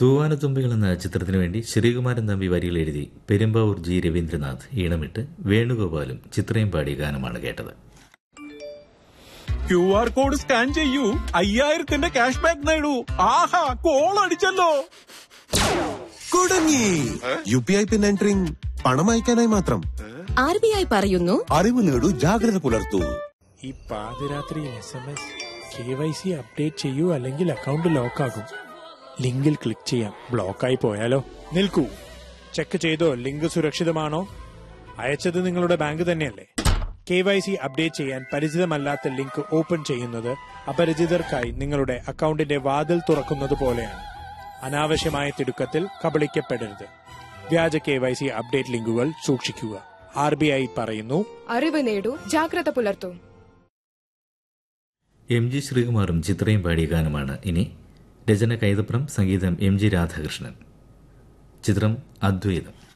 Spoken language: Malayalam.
തൂവാനത്തുമ്പികൾ എന്ന ചിത്രത്തിനു വേണ്ടി ശ്രീകുമാരൻ തമ്പി വരികൾ എഴുതി പെരുമ്പാവൂർ ജി രവീന്ദ്രനാഥ് ഈണമിട്ട് വേണുഗോപാലും ചിത്രയും പാടിയ ഗാനമാണ് കേട്ടത് ക്യു ആർ കോഡ് സ്കാൻ ചെയ്യൂ അയ്യായിരത്തിന്റെ ക്യാഷ് ബാക്ക് നേടൂ ആഹാ കോൾ അടിച്ചല്ലോ കുടുങ്ങി U P I PIN entering പണം അയക്കാനായി മാത്രം ആർ ബി ഐ പറയുന്നു അറിവ് നേടൂ ജാഗ്രത പുലർത്തൂ ഈ പാതിരാത്രി S M S K Y C update ചെയ്യൂ അല്ലെങ്കിൽ അക്കൗണ്ട് ലോക്കാകും ലിങ്കിൽ ക്ലിക്ക് ചെയ്യാം ബ്ലോക്കായി പോയാലോ നിൽക്കൂ ചെക്ക് ചെയ്തോ ലിങ്ക് സുരക്ഷിതമാണോ അയച്ചത് നിങ്ങളുടെ ബാങ്ക് തന്നെയല്ലേ കെ വൈ സി അപ്ഡേറ്റ് ചെയ്യാൻ പരിചിതമല്ലാത്ത ലിങ്ക് ഓപ്പൺ ചെയ്യുന്നത് അപരിചിതർക്കായി നിങ്ങളുടെ അക്കൗണ്ടിന്റെ വാതിൽ തുറക്കുന്നത് പോലെയാണ് അനാവശ്യമായ തിടുക്കത്തിൽ കബളിക്കപ്പെടരുത് വ്യാജ കെ വൈ സി അപ്ഡേറ്റ് ലിങ്കുകൾ സൂക്ഷിക്കുക ആർ ബി ഐ പറയുന്നു അറിവ് നേടൂ ജാഗ്രത പുലർത്തൂ എം ജി ശ്രീകുമാറും ചിത്രയും പാടിയ ഗാനമാണ് ഇനി രചന കൈതപ്രം സംഗീതം എം ജി രാധാകൃഷ്ണൻ ചിത്രം അദ്വൈതം